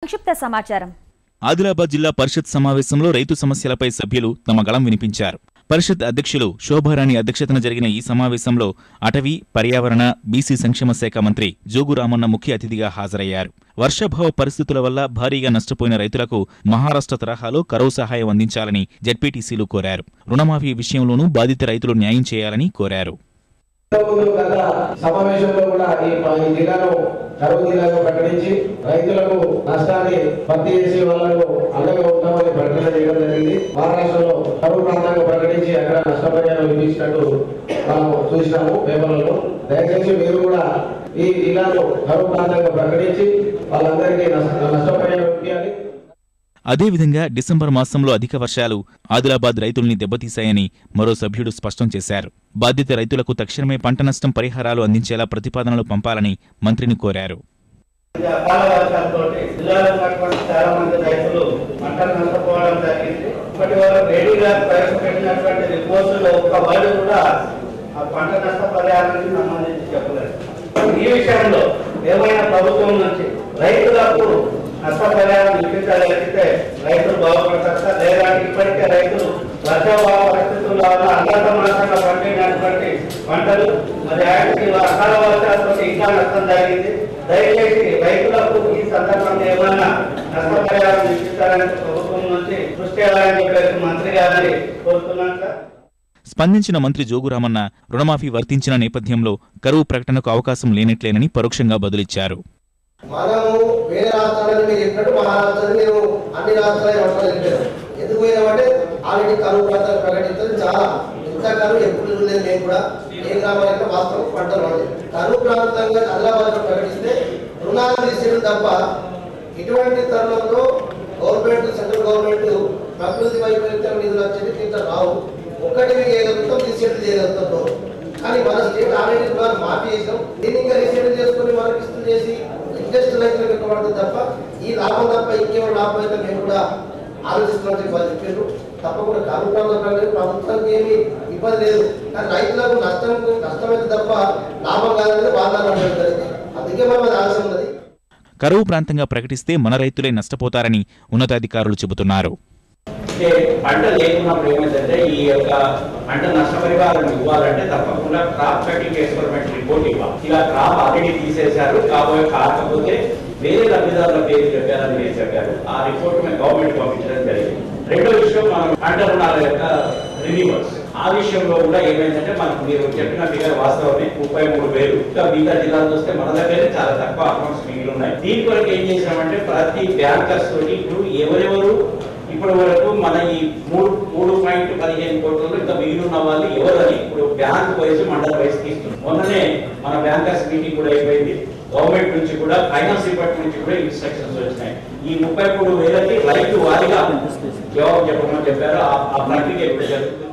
సంక్షిప్త సమాచారం ఆదిలాబాద్ జిల్లా పరిషత్ సమావేశంలో రైతు సమస్యలపై సభ్యులు తమ గళం వినిపించారు పరిషత్ అధ్యక్షులు శోభారాణి అధ్యక్షతన జరిగిన ఈ సమావేశంలో అటవీ పర్యావరణ బీసీ సంక్షేమ శాఖ మంత్రి జోగు రామన్న ముఖ్య అతిథిగా హాజరయ్యారు వర్షాభావ పరిస్థితుల వల్ల భారీగా నష్టపోయిన రైతులకు మహారాష్ట్ర తరహాలో కరువు సహాయం అందించాలని జడ్పీటీసీలు కోరారు రుణమాఫీ విషయంలోనూ బాధిత రైతులు న్యాయం చేయాలని కోరారు ముందు గత సమావేశంలో కూడా ఈ ఈ జిల్లాను కరువు జిల్లాగా ప్రకటించి రైతులకు నష్టాన్ని భర్తీ చేసి వాళ్ళకు అండగా ఉంటామని ప్రకటన చేయడం జరిగింది మహారాష్ట్రలో కరువు ప్రాంతంగా ప్రకటించి అక్కడ నష్టపరిహారం ఇప్పించినట్టు మనం చూసినాము పేపర్లలో దయచేసి మీరు కూడా ఈ జిల్లాను కరువు ప్రాంతంగా ప్రకటించి వాళ్ళందరికీ నష్ట నష్టపరిహారం ఇప్పించాలి అదేవిధంగా డిసెంబర్ మాసంలో అధిక వర్షాలు ఆదిలాబాద్ రైతుల్ని దెబ్బతీశాయని మరో సభ్యుడు స్పష్టం చేశారు బాధిత రైతులకు తక్షణమే పంట నష్టం పరిహారాలు అందించేలా ప్రతిపాదనలు పంపాలని మంత్రిని కోరారు అకాల వర్షాలతో జిల్లాలో ఉన్నటువంటి చాలా మంది రైతులు పంటలు నష్టపోవడం జరిగింది ఇప్పటి వరకు రెడీగా ప్రవేశపెట్టినటువంటి రిపోర్టులో ఒక్క వర్డ్ కూడా ఆ పంట నష్ట పరిహారానికి సంబంధించి చెప్పలేదు ఈ విషయంలో ఏమైనా ప్రభుత్వం నుంచి రైతులకు నష్టపరిహారం ఇప్పించగలిగితే రైతులు బాగుపడతారు లేదా ఇప్పటికే రైతులు వర్షాభావ పరిస్థితుల వల్ల అంతర్మాసంగా పండినటువంటి పంటలు మరి ఆయనకి అకాల వర్షాలతో ఇంకా నష్టం జరిగింది దయచేసి రైతులకు ఈ సందర్భంగా ఏమైనా నష్టపరిహారం ఇప్పించాలని ప్రభుత్వం నుంచి కృషి చేయాలని చెప్పేసి మంత్రి గారిని కోరుతున్నాను సార్ స్పందించిన మంత్రి జోగురామన్న రుణమాఫీ వర్తించిన నేపథ్యంలో కరువు ప్రకటనకు అవకాశం లేనట్లేనని పరోక్షంగా బదులిచ్చారు మనము వేరే రాష్ట్రాలను మీరు చెప్పినట్టు మహారాష్ట్రాన్ని మీరు అన్ని రాష్ట్రాలు పట్టుకొని చెప్పారు ఎందుకు పోయినామంటే ఆల్రెడీ కరువు ప్రాంతాలు ప్రకటించడం చాలా ఇంత కరువు ఎప్పుడు చూడలేదు మేము కూడా ఏ గ్రామాలైనా వాస్తవం పంటలు పడలేదు కరువు ప్రాంతంగా ఆదిలాబాద్ లో ప్రకటిస్తే రుణాలు తీసేయడం తప్ప ఇటువంటి తరుణంలో గవర్నమెంట్ సెంట్రల్ గవర్నమెంట్ ప్రకృతి వైపరీత్యం నిధులు వచ్చేది దీంట్లో రావు ఒక్కటి చేయగలుగుతాం తీసేది చేయగలుగుతాం కానీ మన స్టేట్ ఆల్రెడీ రుణాలు మాఫీ చేసాం దీన్ని ఇంకా రీసెంట్ చేసుకుని మనకి ఇష్టం చేసి ఇంట్రెస్ట్ రైతులకు ఎక్కువ తప్ప ఈ లాభం తప్ప ఇంకేమైనా లాభం అయితే మేము కూడా ఆలోచిస్తున్నామని చెప్పి వాళ్ళు చెప్పారు తప్పకుండా కార్మికులు ప్రభుత్వానికి ఏమి ఇబ్బంది లేదు కానీ రైతులకు నష్టం నష్టమైతే తప్ప లాభం కాదని వాళ్ళ జరిగింది అందుకే మనం అది ఆలస్యం ఉన్నది కరువు ప్రాంతంగా ప్రకటిస్తే మన రైతులే నష్టపోతారని ఉన్నతాధికారులు చెబుతున్నారు అంటే పంట లేకున్నప్పుడు ఏమైందంటే ఈ యొక్క పంట నష్టపరిహారం ఇవ్వాలంటే తప్పకుండా క్రాప్ కటింగ్ ఎక్స్పెరిమెంట్ రిపోర్ట్ ఇవ్వాలి ఇలా క్రాప్ ఆల్రెడీ తీసేశారు కాబోయే కాకపోతే వేరే లబ్ధిదారుల పేరు చెప్పారని మీరు చెప్పారు ఆ రిపోర్ట్ మేము గవర్నమెంట్ పంపించడం జరిగింది రెండో విషయం మనం పంట రుణాల యొక్క రిన్యూవల్స్ ఆ విషయంలో కూడా ఏమైందంటే మనకు మీరు చెప్పిన ఫిగర్ వాస్తవమే ముప్పై మూడు వేలు ఇంకా మిగతా జిల్లాలు చూస్తే మన దగ్గర చాలా తక్కువ అకౌంట్స్ మిగిలి ఉన్నాయి దీని కొరకు ఏం చేసామంటే ప్రతి బ్యాంకర్స్ తోటి ఇప్పుడు ఎవరెవరు ఇప్పటి వరకు మన ఈ మూడు మూడు పాయింట్ పదిహేను కోట్లలో ఇంకా మిగిలి ఉన్న వాళ్ళు ఎవరని ఇప్పుడు బ్యాంక్ వైజ్ మండల వైజ్ తీస్తున్నారు మొన్ననే మన బ్యాంకర్స్ మీటింగ్ కూడా అయిపోయింది గవర్నమెంట్ నుంచి కూడా ఫైనాన్స్ డిపార్ట్మెంట్ నుంచి కూడా ఇన్స్ట్రక్షన్స్ వచ్చినాయి ఈ ముప్పై మూడు వేలకి రైతు వారిగా జవాబు చెప్పమని చెప్పారు ఆ ఆ ప్రక్రియ ఇప్పుడు జరుగుతుంది